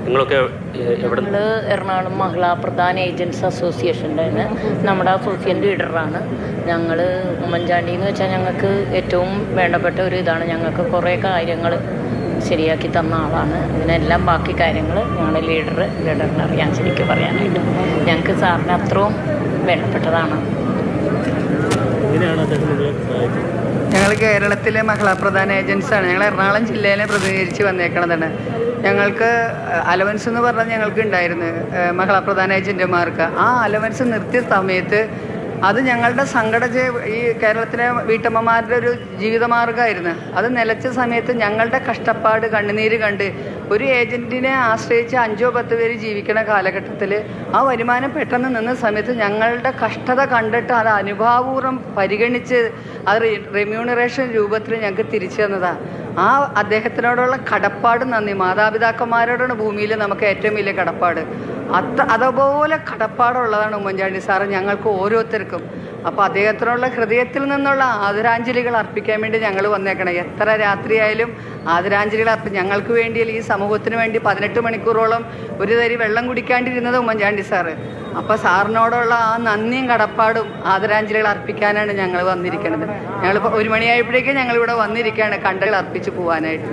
നിങ്ങളൊക്കെ എ- എവിടെ ഞങ്ങൾ എറണാകുളം മഹിളാ പ്രധാന ഏജൻസ് അസോസിയേഷൻ്റെ നമ്മുടെ അസോസിയേറ്റ് ലീഡറാണ് ഞങ്ങൾ ഉമ്മൻചാണ്ടി എന്ന് വെച്ചാൽ ഞങ്ങൾക്ക് ഏറ്റവും വേണ്ടപ്പെട്ട ഒരു ഇതാണ് ഞങ്ങൾക്ക് കുറേ കാര്യങ്ങൾ ശരിയാക്കി തന്ന ആളാണ് ഇതിനെല്ലാം ബാക്കി കാര്യങ്ങൾ ഞങ്ങളുടെ ലീഡർ ലീഡറിന് അറിയാൻ ശരിക്കും പറയാനായിട്ട് ഞങ്ങൾക്ക് സാറിന് അത്രയും വേണ്ടപ്പെട്ടതാണ് എങ്ങനെയാണ് അദ്ദേഹം നിങ്ങളെ സഹായിച്ചത് ഞങ്ങൾ കേരളത്തിലെ മഹിളാ പ്രധാന ഏജൻസാണ് ഞങ്ങൾ എറണാകുളം ജില്ലയിലെ പ്രതിനിധീകരിച്ച് വന്നേക്കണതാണ് ഞങ്ങൾക്ക് അലവൻസ് എന്ന് പറഞ്ഞാൽ ഞങ്ങൾക്ക് ഉണ്ടായിരുന്നു ഏഹ് മഹിളാ പ്രധാന ഏജൻറ്റുമാർക്ക് ആ അലവൻസ് നിർത്തിയ സമയത്ത് അത് ഞങ്ങളുടെ സങ്കട ജയ- ഈ കേരളത്തിലെ വീട്ടമ്മമാരുടെ ഒരു ജീവിതമാർഗ്ഗമായിരുന്നു അത് നിലച്ച സമയത്ത് ഞങ്ങളുടെ കഷ്ടപ്പാട് കണ്ണുനീര് കണ്ട് ഒരു ഏജൻറ്റിനെ ആശ്രയിച്ച് അഞ്ചോ പത്ത് പേര് ജീവിക്കുന്ന കാലഘട്ടത്തിൽ ആ വരുമാനം പെട്ടെന്ന് നിന്ന സമയത്ത് ഞങ്ങളുടെ കഷ്ടത കണ്ടിട്ട് അത് അനുഭാവപൂർവ്വം പരിഗണിച്ച് അത് റെമ്യൂണറേഷൻ രൂപത്തിൽ ഞങ്ങൾക്ക് തിരിച്ചു തന്നതാണ് ആ അദ്ദേഹത്തിനോടുള്ള കടപ്പാട് നന്ദി മാതാപിതാക്കന്മാരോടാണ് ഭൂമിയിൽ നമുക്ക് ഏറ്റവും വലിയ കടപ്പാട് അത്ര അതുപോലെ കടപ്പാടുള്ളതാണ് ഉമ്മൻചാണ്ടി സാറ് ഞങ്ങൾക്ക് ഓരോരുത്തർക്കും അപ്പോൾ അദ്ദേഹത്തിനുള്ള ഹൃദയത്തിൽ നിന്നുള്ള ആദരാഞ്ജലികൾ അർപ്പിക്കാൻ വേണ്ടി ഞങ്ങൾ വന്നേക്കണം എത്ര രാത്രിയായാലും ആദരാഞ്ജലികൾ അർപ്പി ഞങ്ങൾക്ക് വേണ്ടി ഈ സമൂഹത്തിന് വേണ്ടി പതിനെട്ട് മണിക്കൂറോളം ഒരു തരി വെള്ളം കുടിക്കാണ്ടിരുന്നത് ഉമ്മൻചാണ്ടി സാറ് അപ്പോൾ സാറിനോടുള്ള ആ നന്ദിയും കടപ്പാടും ആദരാഞ്ജലികൾ അർപ്പിക്കാനാണ് ഞങ്ങൾ വന്നിരിക്കുന്നത് ഞങ്ങളിപ്പോൾ ഒരു മണിയായപ്പോഴേക്കും ഞങ്ങളിവിടെ വന്നിരിക്കുകയാണ് കണ്ടകൾ അർപ്പിച്ച് പോകാനായിട്ട്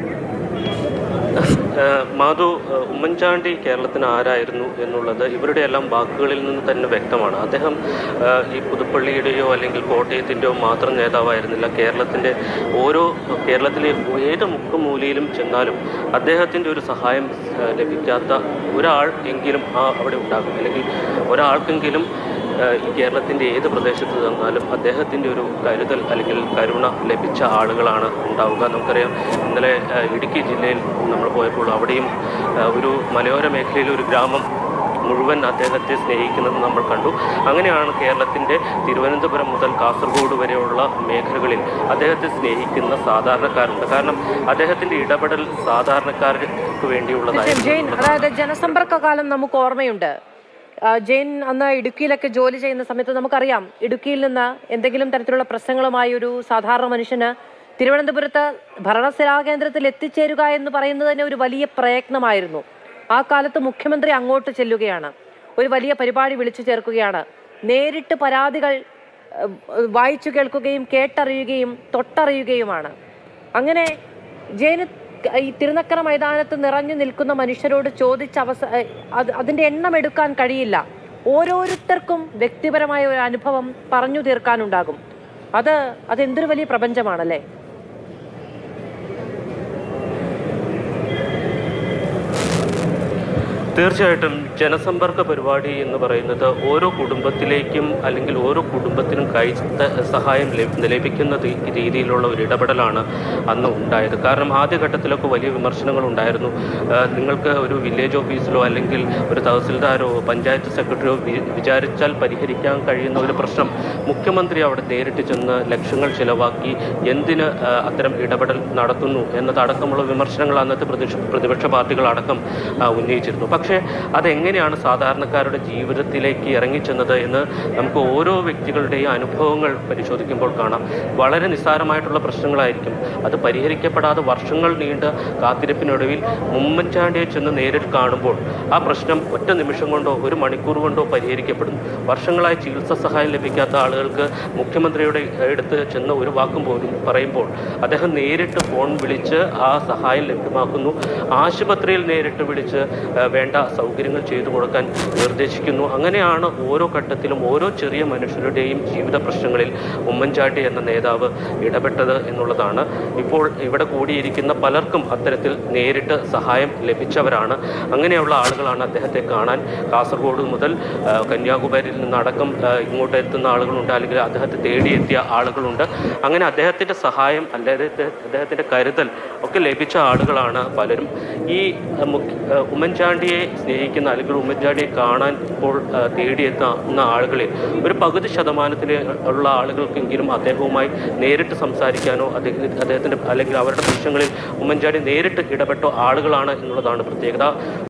ഏഹ് മാധു ഏഹ് ഉമ്മൻചാണ്ടി കേരളത്തിന് ആരായിരുന്നു എന്നുള്ളത് ഇവരുടെ എല്ലാം വാക്കുകളിൽ നിന്ന് തന്നെ വ്യക്തമാണ് അദ്ദേഹം ഏഹ് ഈ പുതുപ്പള്ളിയുടെയോ അല്ലെങ്കിൽ കോട്ടയത്തിൻ്റെയോ മാത്രം നേതാവായിരുന്നില്ല കേരളത്തിൻ്റെ ഓരോ കേരളത്തിലെ ഏത് മുക്കുമൂലയിലും ചെന്നാലും അദ്ദേഹത്തിൻ്റെ ഒരു സഹായം ഏഹ് ലഭിക്കാത്ത ഒരാൾ എങ്കിലും ആ അവിടെ ഉണ്ടാകും അല്ലെങ്കിൽ ഒരാൾക്കെങ്കിലും ഏഹ് ഈ കേരളത്തിൻ്റെ ഏത് പ്രദേശത്ത് ചെന്നാലും അദ്ദേഹത്തിൻ്റെ ഒരു കരുതൽ അല്ലെങ്കിൽ കരുണ ലഭിച്ച ആളുകളാണ് ഉണ്ടാവുക നമുക്കറിയാം ഇന്നലെ ഏഹ് ഇടുക്കി ജില്ലയിൽ നമ്മൾ പോയപ്പോൾ അവിടെയും ഏഹ് ഒരു മലയോര മേഖലയിലെ ഒരു ഗ്രാമം മുഴുവൻ അദ്ദേഹത്തെ സ്നേഹിക്കുന്നത് നമ്മൾ കണ്ടു അങ്ങനെയാണ് കേരളത്തിൻ്റെ തിരുവനന്തപുരം മുതൽ കാസർഗോഡ് വരെയുള്ള മേഖലകളിൽ അദ്ദേഹത്തെ സ്നേഹിക്കുന്ന സാധാരണക്കാരുണ്ട് കാരണം അദ്ദേഹത്തിൻ്റെ ഇടപെടൽ സാധാരണക്കാർക്ക് ജെയിൻ വേണ്ടിയുള്ളതായിരുന്നു അതായത് ജനസമ്പർക്ക കാലം നമുക്ക് ഓർമ്മയുണ്ട് ആ, ജെയിൻ അന്ന് ഇടുക്കിയിലൊക്കെ ജോലി ചെയ്യുന്ന സമയത്ത് നമുക്കറിയാം ഇടുക്കിയിൽ നിന്ന് എന്തെങ്കിലും തരത്തിലുള്ള പ്രശ്നങ്ങളുമായി ഒരു സാധാരണ മനുഷ്യന് തിരുവനന്തപുരത്ത് ഭരണസിരാ കേന്ദ്രത്തിൽ എത്തിച്ചേരുക എന്ന് പറയുന്നത് തന്നെ ഒരു വലിയ പ്രയത്നമായിരുന്നു ആ കാലത്ത് മുഖ്യമന്ത്രി അങ്ങോട്ട് ചെല്ലുകയാണ് ഒരു വലിയ പരിപാടി വിളിച്ചു ചേർക്കുകയാണ് നേരിട്ട് പരാതികൾ ഏഹ്, വായിച്ചു കേൾക്കുകയും കേട്ടറിയുകയും തൊട്ടറിയുകയുമാണ് അങ്ങനെ ജയിന് ഈ തിരുനക്കര മൈതാനത്ത് നിറഞ്ഞു നിൽക്കുന്ന മനുഷ്യരോട് ചോദിച്ച അവസ ഏഹ് അത് അതിന്റെ എണ്ണം എടുക്കാൻ കഴിയില്ല ഓരോരുത്തർക്കും വ്യക്തിപരമായ ഒരു അനുഭവം പറഞ്ഞു തീർക്കാനുണ്ടാകും അത് അതെന്തൊരു വലിയ പ്രപഞ്ചമാണല്ലേ തീർച്ചയായിട്ടും ജനസമ്പർക്ക പരിപാടി എന്ന് പറയുന്നത് ഓരോ കുടുംബത്തിലേക്കും അല്ലെങ്കിൽ ഓരോ കുടുംബത്തിനും കൈ സഹായം ലഭി- ലഭിക്കുന്ന രീ- രീതിയിലുള്ള ഒരു ഇടപെടലാണ് അന്ന് ഉണ്ടായത് കാരണം ആദ്യഘട്ടത്തിലൊക്കെ വലിയ വിമർശനങ്ങൾ ഉണ്ടായിരുന്നു ആ, നിങ്ങൾക്ക് ഒരു വില്ലേജ് ഓഫീസിലോ അല്ലെങ്കിൽ ഒരു തഹസിൽദാരോ പഞ്ചായത്ത് സെക്രട്ടറിയോ വി- വിചാരിച്ചാൽ പരിഹരിക്കാൻ കഴിയുന്ന ഒരു പ്രശ്നം മുഖ്യമന്ത്രി അവിടെ നേരിട്ട് ചെന്ന് ലക്ഷങ്ങൾ ചിലവാക്കി എന്തിന് ആ, അത്തരം ഇടപെടൽ നടത്തുന്നു എന്നതടക്കമുള്ള വിമർശനങ്ങൾ അന്നത്തെ പ്രതിപക്ഷ പ്രതിപക്ഷ പാർട്ടികളടക്കം ആ, ഉന്നയിച്ചിരുന്നു പക്ഷേ അതെങ്ങനെയാണ് സാധാരണക്കാരുടെ ജീവിതത്തിലേക്ക് ഇറങ്ങിച്ചെന്നത് എന്ന് നമുക്ക് ഓരോ വ്യക്തികളുടെയും അനുഭവങ്ങൾ പരിശോധിക്കുമ്പോൾ കാണാം വളരെ നിസ്സാരമായിട്ടുള്ള പ്രശ്നങ്ങളായിരിക്കും അത് പരിഹരിക്കപ്പെടാതെ വർഷങ്ങൾ നീണ്ട കാത്തിരിപ്പിനൊടുവിൽ ഉമ്മൻചാണ്ടിയെ ചെന്ന് നേരിൽ കാണുമ്പോൾ ആ പ്രശ്നം ഒറ്റ നിമിഷം കൊണ്ടോ ഒരു മണിക്കൂർ കൊണ്ടോ പരിഹരിക്കപ്പെടുന്നു വർഷങ്ങളായി ചികിത്സാ സഹായം ലഭിക്കാത്ത ആളുകൾക്ക് മുഖ്യമന്ത്രിയുടെ അടുത്ത് ചെന്ന് ഒരു വാക്കും പോലും പറയുമ്പോൾ അദ്ദേഹം നേരിട്ട് ഫോൺ വിളിച്ച് ആ സഹായം ലഭ്യമാക്കുന്നു ആശുപത്രിയിൽ നേരിട്ട് വിളിച്ച് ആ, വേണ്ട സൗകര്യങ്ങൾ ചെയ്തു കൊടുക്കാൻ നിർദ്ദേശിക്കുന്നു അങ്ങനെയാണ് ഓരോ ഘട്ടത്തിലും ഓരോ ചെറിയ മനുഷ്യരുടെയും ജീവിത പ്രശ്നങ്ങളിൽ ഉമ്മൻചാണ്ടി എന്ന നേതാവ് ഇടപെട്ടത് എന്നുള്ളതാണ് ഇപ്പോൾ ഇവിടെ കൂടിയിരിക്കുന്ന പലർക്കും അത്തരത്തിൽ നേരിട്ട് സഹായം ലഭിച്ചവരാണ് അങ്ങനെയുള്ള ആളുകളാണ് അദ്ദേഹത്തെ കാണാൻ കാസർഗോഡ് മുതൽ ആ, കന്യാകുമാരിയിൽ നിന്നടക്കം ആ, ഇങ്ങോട്ട് എത്തുന്ന ആളുകളുണ്ട് അല്ലെങ്കിൽ അദ്ദേഹത്തെ തേടിയെത്തിയ ആളുകളുണ്ട് അങ്ങനെ അദ്ദേഹത്തിൻ്റെ സഹായം അല്ലെങ്കിൽ അദ്ദേഹത്തിൻ്റെ കരുതൽ ഒക്കെ ലഭിച്ച ആളുകളാണ് പലരും ഈ ആ, മുഖ്യ- ആ, ഉമ്മൻചാണ്ടിയെ സ്നേഹിക്കുന്ന അല്ലെങ്കിൽ ഉമ്മൻചാണ്ടിയെ കാണാൻ ഇപ്പോൾ ആ, തേടിയെത്തുന്ന ആളുകളിൽ ഒരു പകുതി ശതമാനത്തിൽ ഉള്ള ആളുകൾക്കെങ്കിലും അദ്ദേഹവുമായി നേരിട്ട് സംസാരിക്കാനോ അദ്ദേഹത്തിന് അദ്ദേഹത്തിൻ്റെ അല്ലെങ്കിൽ അവരുടെ പ്രശ്നങ്ങളിൽ ഉമ്മൻചാണ്ടി നേരിട്ട് ഇടപെട്ടോ ആളുകളാണ് എന്നുള്ളതാണ് പ്രത്യേകത